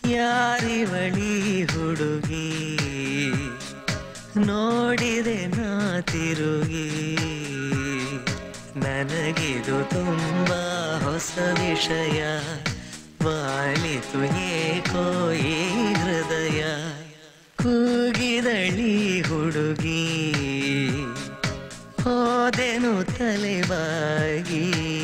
ಯಾರಿವಳಿ ಹುಡುಗಿ ನೋಡಿದೆ ನಾ ತಿರುಗಿ ನನಗಿದು ತುಂಬಾ ಹೊಸ ವಿಷಯ ಬಾಳಿತು ಏಕೋ ಈ ಹೃದಯ ಕೂಗಿದಳಿ ಹುಡುಗಿ ಹೋದೆನು ತಲೆಬಾಗಿ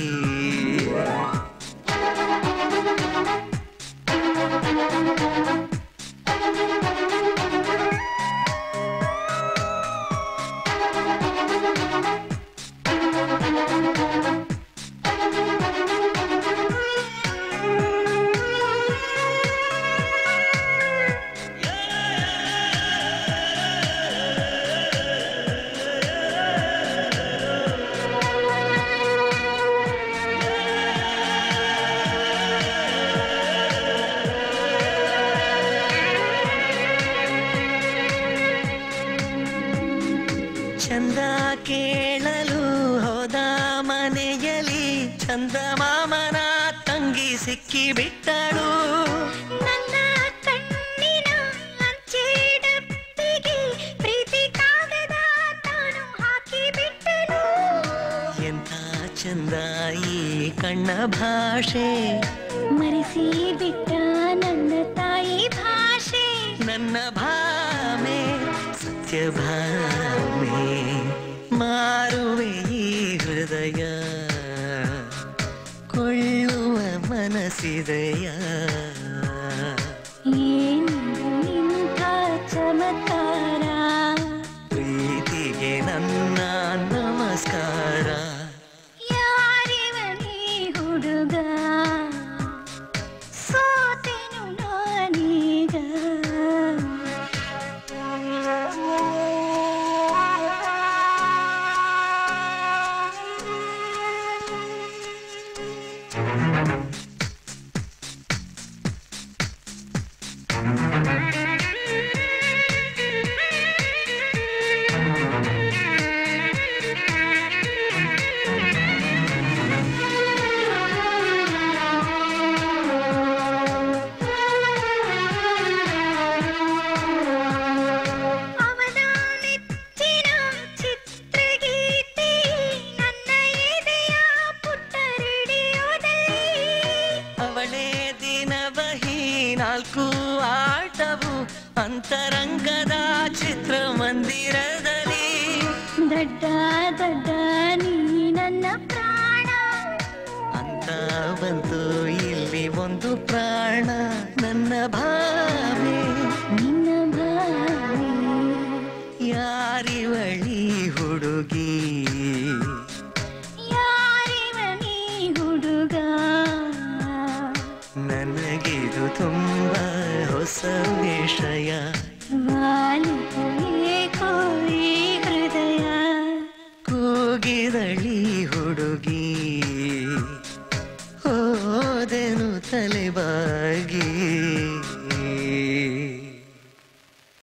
ಚಂದ ಕೇಳಲು ಹೋದ ಮನೆಯಲ್ಲಿ ಚಂದ ಮಾಮನ ತಂಗಿ ಸಿಕ್ಕಿ ಬಿಟ್ಟಳು ನನ್ನ ಕಣ್ಣಿನ ಅಂಚೆ ಡಬ್ಬಿಗೆ ಪ್ರೀತಿ ಕಾಗದ ತಾನು ಹಾಕಿ ಬಿಟ್ಟನು ಎಂಥ ಚಂದ ಈ ಕಣ್ಣ ಭಾಷೆ ಮರೆಸಿ ಬಿಟ್ಟ ನನ್ನ ತಾಯಿ ಭಾಷೆ ನನ್ನ ಭಾಮೆ ಸತ್ಯ ಭಾಮೆ ಮಾರುವೆ ಈ ಹೃದಯ ಕೊಳ್ಳುವ ಮನಸ್ಸಿದೆಯ ಏನಿದು ಇಂಥ ಚಮತ್ಕಾರ ಪ್ರೀತಿಗೆ ನನ್ನ ನಮಸ್ಕಾರ ಯಾರಿವನೇ ಹುಡುಗ ಸೋತೆನು ನಾನೀಗ ಅವನ ನೆಚ್ಚಿನ ಚಿತ್ರಗೀತೆ ನನ್ನ ಎದೆಯ ಪುಟ್ಟ ರೇಡಿಯೋದಲ್ಲಿ ಅವಳೇ ದಿನವಹಿ ನಾಲ್ಕು ಆಟವು ಅಂತರಂಗದ ಚಿತ್ರಮಂದಿರದಲ್ಲಿ ದಡ್ಡ ದಡ್ಡ ನೀ ನನ್ನ ಪ್ರಾಣ ಅಂತ ಬಂತು ಇಲ್ಲಿ ಒಂದು ಪ್ರಾಣ ನನ್ನ ಭಾವೆ ನಿನ್ನ ಭಾವಿ ಯಾರಿವಳಿ ಹುಡುಗಿ ಯಾರಿವನೇ ಹುಡುಗ ನನಗಿದು ತುಂಬ ಹೊಸ ವಿಷಯ ವಾಲಿತು